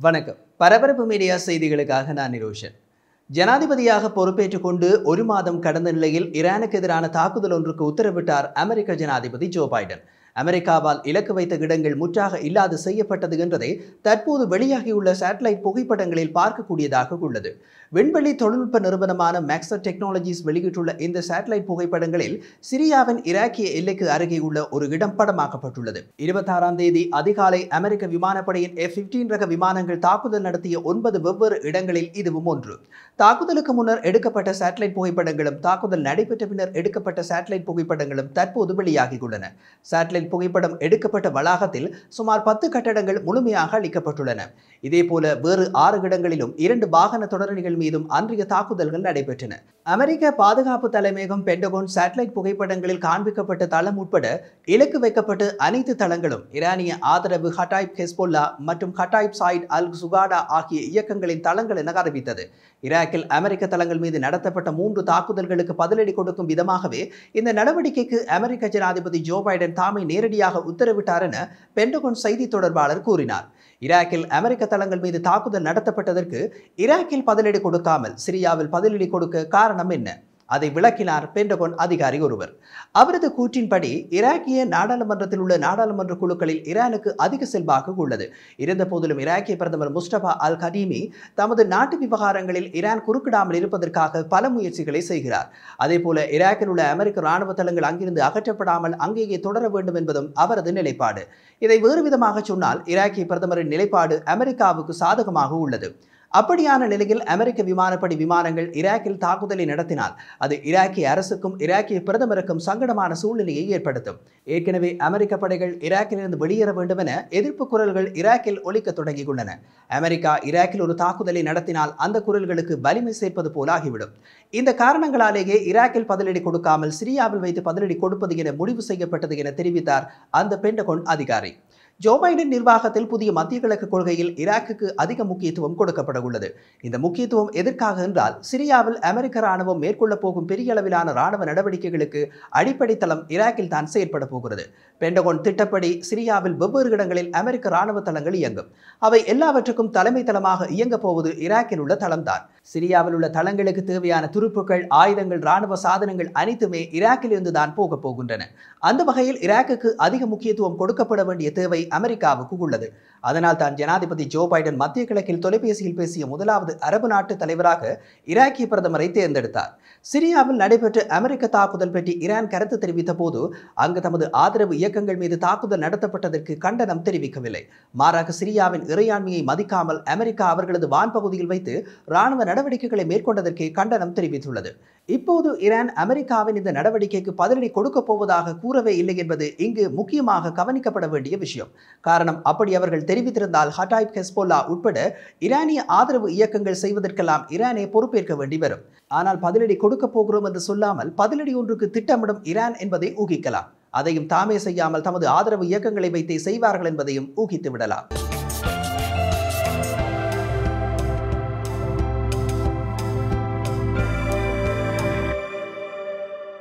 வணக்கம் பரபரப்பு மீடியா செய்திகளுக்காக நான் நிரோஷன் ஜனாதிபதியாக பொறுப்பேற்றுக் கொண்டு ஒரு மாதம் கடந்த நிலையில் ஈரானுக்கு எதிரான தாக்குதல் ஒன்றுக்கு உத்தரவிட்டார் அமெரிக்க ஜனாதிபதி ஜோ பைடன் அமெரிக்காவால் இலக்கு வைத்த இடங்கள் முற்றாக இல்லாது செய்யப்பட்டது என்றதை தற்போது வெளியாகியுள்ள சேட்டலைட் புகைப்படங்களில் பார்க்கக்கூடியதாக உள்ளது விண்வெளி தொழில்நுட்ப நிறுவனமான மேக்ஸர் டெக்னாலஜிஸ் வெளியிட்டுள்ள இந்த சேட்டலைட் புகைப்படங்களில் சிரியாவின் ஈராக்கிய எல்லைக்கு அருகே உள்ள ஒரு இடம் படமாக்கப்பட்டுள்ளது இருபத்தாறாம் தேதி அதிகாலை அமெரிக்க விமானப்படையின் எஃப் பிப்டீன் ரக விமானங்கள் தாக்குதல் நடத்திய ஒன்பது வெவ்வேறு இடங்களில் இதுவும் ஒன்று தாக்குதலுக்கு முன்னர் எடுக்கப்பட்ட சேட்டலைட் புகைப்படங்களும் தாக்குதல் நடைபெற்ற பின்னர் எடுக்கப்பட்ட சேட்டலைட் புகைப்படங்களும் தற்போது வெளியாகியுள்ளன சேட்டலைட் புகைப்படம் எடுக்கப்பட்ட வளாகத்தில் சுமார் பத்து கட்டடங்கள் முழுமையாக அளிக்கப்பட்டுள்ளன இதேபோல வேறு ஆறு இடங்களிலும் இரண்டு வாகன தொடரணிகள் மீதும் அன்றைய தாக்குதல்கள் நடைபெற்றன அமெரிக்க பாதுகாப்பு தலைமையகம் பென்டகோன் சேட்டலைட் புகைப்படங்களில் காண்பிக்கப்பட்ட தளம் உட்பட இலக்கு வைக்கப்பட்ட அனைத்து தளங்களும் ஈரானிய ஆதரவு ஹட்டாய்ப் ஹெஸ்போல்லா மற்றும் ஹட்டாய்ப் சாயிட் அல் சுகாடா ஆகிய இயக்கங்களின் தளங்கள் என அறிவித்தது ஈராக்கில் அமெரிக்க தளங்கள் மீது நடத்தப்பட்ட மூன்று தாக்குதல்களுக்கு பதிலடி கொடுக்கும் விதமாகவே இந்த நடவடிக்கைக்கு அமெரிக்க ஜனாதிபதி ஜோ பைடன் தாமே நேரடியாக உத்தரவிட்டார் என பென்டகோன் செய்தி தொடர்பாளர் கூறினார் ஈராக்கில் அமெரிக்க தளங்கள் மீது தாக்குதல் நடத்தப்பட்டதற்கு ஈராக்கில் பதிலடி கொடுக்காமல் சிரியாவில் பதிலடி கொடுக்க காரணம் என்ன அதை விளக்கினார் பென்டகோன் அதிகாரி ஒருவர் அவரது கூற்றின்படி ஈராக்கிய நாடாளுமன்றத்தில் உள்ள நாடாளுமன்ற குழுக்களில் ஈரானுக்கு அதிக செல்வாக்கு உள்ளது இருந்த போதிலும் ஈராக்கிய பிரதமர் முஸ்டபா அல் கதீமி தமது நாட்டு விவகாரங்களில் ஈரான் குறுக்கிடாமல் இருப்பதற்காக பல முயற்சிகளை செய்கிறார் அதேபோல ஈராக்கில் உள்ள அமெரிக்க ராணுவ தளங்கள் அங்கிருந்து அகற்றப்படாமல் அங்கேயே தொடர வேண்டும் என்பதும் அவரது நிலைப்பாடு இதை வேறு விதமாக சொன்னால் ஈராக்கிய பிரதமரின் நிலைப்பாடு அமெரிக்காவுக்கு சாதகமாக உள்ளது அப்படியான நிலையில் அமெரிக்க விமானப்படை விமானங்கள் ஈராக்கில் தாக்குதலை நடத்தினால் அது ஈராக்கிய அரசுக்கும் ஈராக்கிய பிரதமருக்கும் சங்கடமான சூழ்நிலையை ஏற்படுத்தும் ஏற்கனவே அமெரிக்க படைகள் ஈராக்கிலிருந்து வெளியேற வேண்டும் என எதிர்ப்பு குரல்கள் ஈராக்கில் ஒலிக்க தொடங்கியுள்ளன அமெரிக்கா ஈராக்கில் ஒரு தாக்குதலை நடத்தினால் அந்த குரல்களுக்கு வலிமை சேர்ப்பது போல ஆகிவிடும் இந்த காரணங்களாலேயே ஈராக்கில் பதிலடி கொடுக்காமல் சிரியாவில் வைத்து பதிலடி கொடுப்பது என முடிவு செய்யப்பட்டது என தெரிவித்தார் அந்த பென்டகோன் அதிகாரி ஜோ பைடன் நிர்வாகத்தில் புதிய மத்திய கிழக்கு கொள்கையில் ஈராக்குக்கு அதிக முக்கியத்துவம் கொடுக்கப்பட உள்ளது இந்த முக்கியத்துவம் எதற்காக என்றால் சிரியாவில் அமெரிக்க ராணுவம் மேற்கொள்ள போகும் பெரிய அளவிலான ராணுவ நடவடிக்கைகளுக்கு அடிப்படை தளம் ஈராக்கில் தான் செயற்பட போகிறது பெண்டகோன் திட்டப்படி சிரியாவில் வெவ்வேறு இடங்களில் அமெரிக்க ராணுவ தளங்கள் இயங்கும் அவை எல்லாவற்றுக்கும் தலைமை தளமாக இயங்கப் போவது ஈராக்கில் உள்ள தளம்தான் சிரியாவில் உள்ள தளங்களுக்கு தேவையான துருப்புக்கள் ஆயுதங்கள் ராணுவ சாதனங்கள் அனைத்துமே ஈராக்கில் இருந்து தான் போக போகின்றன அந்த வகையில் ஈராக்குக்கு அதிக முக்கியத்துவம் கொடுக்கப்பட வேண்டிய தேவை அமெரிக்காவுக்கு உள்ளது அதனால் தான் ஜனாதிபதி ஜோ பைடன் மத்திய கிழக்கில் தொலைபேசியில் பேசிய முதலாவது அரபு நாட்டு தலைவராக ஈராக்கிய பிரதமரை தேர்ந்தெடுத்தார் சிரியாவில் நடைபெற்ற அமெரிக்க தாக்குதல் பற்றி ஈரான் கருத்து தெரிவித்த போது அங்கு தமது ஆதரவு இயக்கங்கள் மீது தாக்குதல் நடத்தப்பட்டதற்கு கண்டனம் தெரிவிக்கவில்லை மாறாக சிரியாவின் இறையாண்மையை மதிக்காமல் அமெரிக்கா அவர்களது வான்பகுதியில் வைத்து ராணுவ நடவடிக்கைகளை மேற்கொண்டதற்கு கண்டனம் தெரிவித்துள்ளது இப்போது ஈரான் அமெரிக்காவின் இந்த நடவடிக்கைக்கு பதிலடி கொடுக்கப் போவதாக கூறவே இல்லை என்பது இங்கு முக்கியமாக கவனிக்கப்பட வேண்டிய விஷயம் காரணம் அப்படி அவர்கள் தெரிவித்திருந்தால் ஹட்டாய்ப் ஹெஸ்போல்லா உட்பட ஈரானிய ஆதரவு இயக்கங்கள் செய்வதற்கெல்லாம் ஈரானே பொறுப்பேற்க வேண்டி வரும் ஆனால் பதிலடி கொடுக்க போகிறோம் என்று சொல்லாமல் பதிலடி ஒன்றுக்கு திட்டமிடும் ஈரான் என்பதை ஊகிக்கலாம் அதையும் தாமே செய்யாமல் தமது ஆதரவு இயக்கங்களை வைத்தே செய்வார்கள் என்பதையும் ஊகித்து விடலாம்